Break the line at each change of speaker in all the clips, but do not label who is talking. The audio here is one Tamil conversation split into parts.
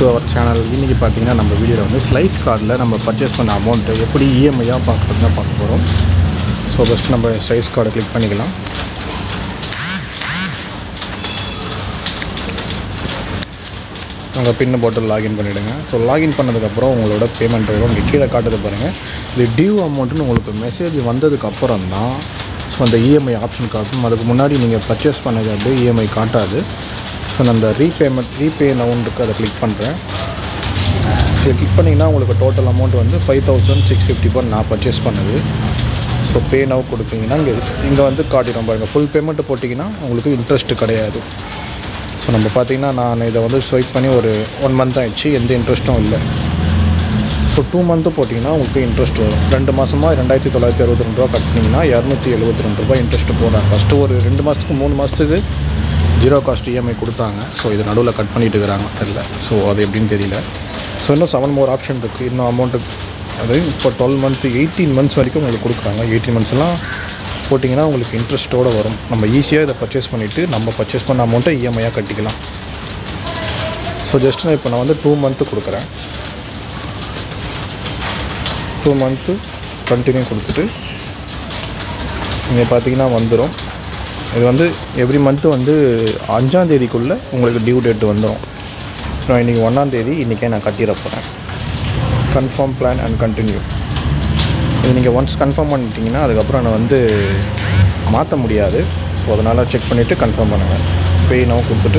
டு அவர் சேனல் இன்றைக்கி பார்த்தீங்கன்னா நம்ம வீடியோவில் வந்து ஸ்லைஸ் கார்டில் நம்ம பர்ச்சேஸ் பண்ண அமௌண்ட்டு எப்படி இஎம்ஐயாக பார்க்குறது தான் பார்க்க போகிறோம் ஸோ ஃபஸ்ட்டு நம்ம ஸ்லைஸ் கார்டை கிளிக் பண்ணிக்கலாம் உங்கள் பின்னு போட்டு லாகின் பண்ணிவிடுங்க ஸோ லாகின் பண்ணதுக்கப்புறம் உங்களோட பேமெண்ட் வரும் இங்கே கீழே காட்டுது பாருங்கள் இது டியூ அமௌண்ட்டுன்னு உங்களுக்கு மெசேஜ் வந்ததுக்கப்புறம் தான் ஸோ அந்த இஎம்ஐ ஆப்ஷன் காட்டும் அதுக்கு முன்னாடி நீங்கள் பர்ச்சேஸ் பண்ணது அப்படியே இஎம்ஐ காட்டாது ஸோ நான் அந்த ரீபேமெண்ட் ரீபே அமௌண்ட்டுக்கு அதை கிளிக் பண்ணுறேன் ஸோ கிளிக் பண்ணிங்கன்னா உங்களுக்கு டோட்டல் அமௌண்ட் வந்து ஃபைவ் தௌசண்ட் சிக்ஸ் ஃபிஃப்டி பர் நான் பர்ச்சேஸ் பண்ணது ஸோ பே நவ் கொடுத்தீங்கன்னா இங்கே இங்கே வந்து காட்டிடும் பாருங்கள் ஃபுல் பேமெண்ட்டு போட்டிங்கன்னா உங்களுக்கு இன்ட்ரெஸ்ட்டு கிடையாது ஸோ நம்ம பார்த்தீங்கன்னா நான் இதை வந்து ஸ்வைப் பண்ணி ஒரு ஒன் மந்த் ஆயிடுச்சு எந்த இன்ட்ரெஸ்ட்டும் இல்லை ஸோ டூ மந்த்து போட்டிங்கன்னா உங்களுக்கு இன்ட்ரெஸ்ட் வரும் ரெண்டு மாதமாக ரெண்டாயிரத்தி தொள்ளாயிரத்தி அறுபத்தி ரெண்டு ரூபா கட்டினீங்கன்னா இரநூத்தி எழுபத்தி ரெண்டு ரூபாய் இன்ட்ரெஸ்ட் போடுறாங்க ஃபஸ்ட்டு ஒரு ரெண்டு மாதத்துக்கு மூணு மாதத்துக்கு ஜீரோ காஸ்ட் இஎம்ஐ கொடுத்தாங்க ஸோ இது நடுவில் கட் பண்ணிட்டு இருக்கிறாங்க தெரில ஸோ அது எப்படின்னு தெரியல ஸோ இன்னும் செவன் மோர் ஆப்ஷன் இருக்குது இன்னும் அமௌண்ட்டு அது இப்போ டுவெல் மந்த்து எயிட்டீன் மந்த்ஸ் வரைக்கும் உங்களுக்கு கொடுக்குறாங்க எயிட்டீன் மந்த்ஸ்லாம் போட்டிங்கன்னா உங்களுக்கு இன்ட்ரெஸ்ட்டோடு வரும் நம்ம ஈஸியாக இதை பர்ச்சேஸ் பண்ணிவிட்டு நம்ம பர்ச்சேஸ் பண்ண அமௌண்ட்டை இஎம்ஐயாக கட்டிக்கலாம் ஸோ ஜஸ்ட் நான் இப்போ நான் வந்து டூ மந்த்து கொடுக்குறேன் டூ மந்த்து கண்டினியூ கொடுத்துட்டு இங்கே பார்த்தீங்கன்னா வந்துடும் இது வந்து எவ்ரி மந்த்து வந்து அஞ்சாந்தேதிக்குள்ளே உங்களுக்கு டியூ டேட் வந்துடும் ஸோ நான் இன்றைக்கி ஒன்றாந்தேதி இன்றைக்கே நான் கட்டிட போகிறேன் கன்ஃபார்ம் பிளான் அண்ட் கண்டினியூ இது நீங்கள் ஒன்ஸ் கன்ஃபார்ம் பண்ணிட்டீங்கன்னா அதுக்கப்புறம் நான் வந்து மாற்ற முடியாது ஸோ அதனால் செக் பண்ணிவிட்டு கன்ஃபார்ம் பண்ணுங்கள் பே நவ் கொடுத்துட்டு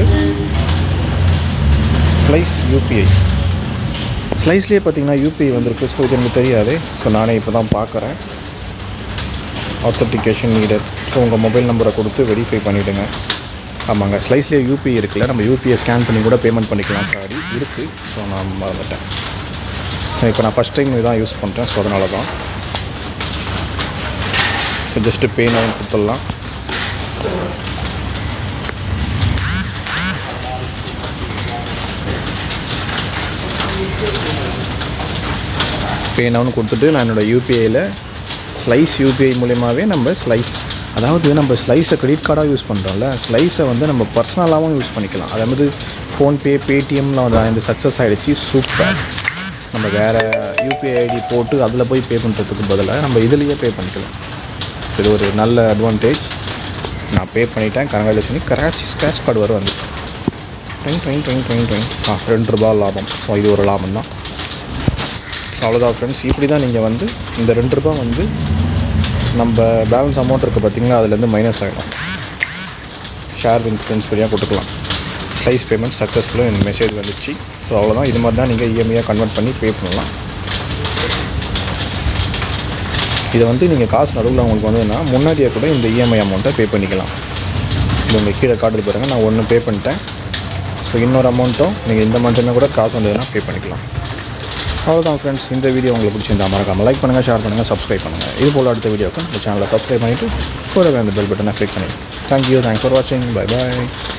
ஸ்லைஸ் யூபிஐ ஸ்லைஸ்லேயே பார்த்தீங்கன்னா யூபிஐ வந்திருக்கு ஸோ இது எனக்கு தெரியாது ஸோ நானே இப்போ தான் பார்க்குறேன் ஆத்தன்டிகேஷன் நீடட் ஸோ உங்கள் மொபைல் நம்பரை கொடுத்து வெரிஃபை பண்ணிவிடுங்க ஆமாங்க ஸ்லைஸ்லேயே யூபிஐ இருக்குல்ல நம்ம யூபிஐ ஸ்கேன் பண்ணி கூட பேமெண்ட் பண்ணிக்கலாம் சாரி இருக்குது ஸோ நான் மறந்துட்டேன் ஸோ இப்போ நான் ஃபஸ்ட் டைம் இதான் யூஸ் பண்ணுறேன் ஸோ அதனால தான் ஸோ ஜஸ்ட்டு பே நவன் கொடுத்துடலாம் பே நவன் கொடுத்துட்டு நான் என்னோடய யூபிஐயில் ஸ்லைஸ் யூபிஐ மூலியமாகவே நம்ம ஸ்லைஸ் அதாவது நம்ம ஸ்லைஸை கிரெடிட் கார்டாக யூஸ் பண்ணுறோம்ல ஸ்லைஸை வந்து நம்ம பர்சனலாகவும் யூஸ் பண்ணிக்கலாம் அதாவது ஃபோன்பே பேடிஎம்லாம் வந்து இந்த சக்ஸஸ் ஆகிடுச்சு சூப்பர் நம்ம வேறு யூபிஐ ஐடி போட்டு அதில் போய் பே பண்ணுறதுக்கு பதிலாக நம்ம இதுலேயே பே பண்ணிக்கலாம் இது ஒரு நல்ல அட்வான்டேஜ் நான் பே பண்ணிட்டேன் கங்க்ராச்சுலேஷன் கராச்சி ஸ்க்ராட்ச் கார்டு வரும் வந்து train train train train train ஆ ரெண்டு ரூபா லாபம் ஸோ இது ஒரு லாபம் தான் ஸோ அவ்வளோதான் ஃப்ரெண்ட்ஸ் இப்படி தான் நீங்கள் வந்து இந்த ரெண்டு ரூபா வந்து நம்ம பேலன்ஸ் அமௌண்ட் இருக்குது பார்த்தீங்களா அதுலேருந்து மைனஸ் ஆகிடும் ஷேர் வித் ஃப்ரெண்ட்ஸ் வழியாக கொடுத்துக்கலாம் ஸ்லைஸ் பேமெண்ட் சக்ஸஸ்ஃபுல்லாக எனக்கு மெசேஜ் வந்துச்சு ஸோ அவ்வளோதான் இது மாதிரி தான் நீங்கள் இஎம்ஐயாக கன்வெர்ட் பண்ணி பே பண்ணலாம் இதை வந்து நீங்கள் காசு நடுவில் உங்களுக்கு வந்ததுன்னா முன்னாடியே கூட இந்த இஎம்ஐ அமௌண்ட்டை பே பண்ணிக்கலாம் இது உங்கள் கீழே காட்டுறது பாருங்கள் நான் ஒன்று பே பண்ணிட்டேன் ஸோ இன்னொரு அமௌண்ட்டும் நீங்கள் இந்த மந்த்துமே கூட காசு வந்ததுன்னா பே பண்ணிக்கலாம் அவ்வளோதான் ஃப்ரெண்ட்ஸ் இந்த வீடியோ உங்களுக்கு பிடிச்சிருந்தா மறக்காமல் லைக் பண்ணுங்கள் ஷேர் பண்ணுங்கள் சப்ஸ்கிரைப் பண்ணுங்கள் இது போல் அடுத்த வீடியோக்கு இந்த சேனலை சப்ஸ்கிரைப் பண்ணிவிட்டு கூடவே அந்த பெல் பட்டனை கிளிக் பண்ணிவிட்டு தேங்க்யூ தேங்க்ஸ் ஃபார் வாட்சிங் பை பாய்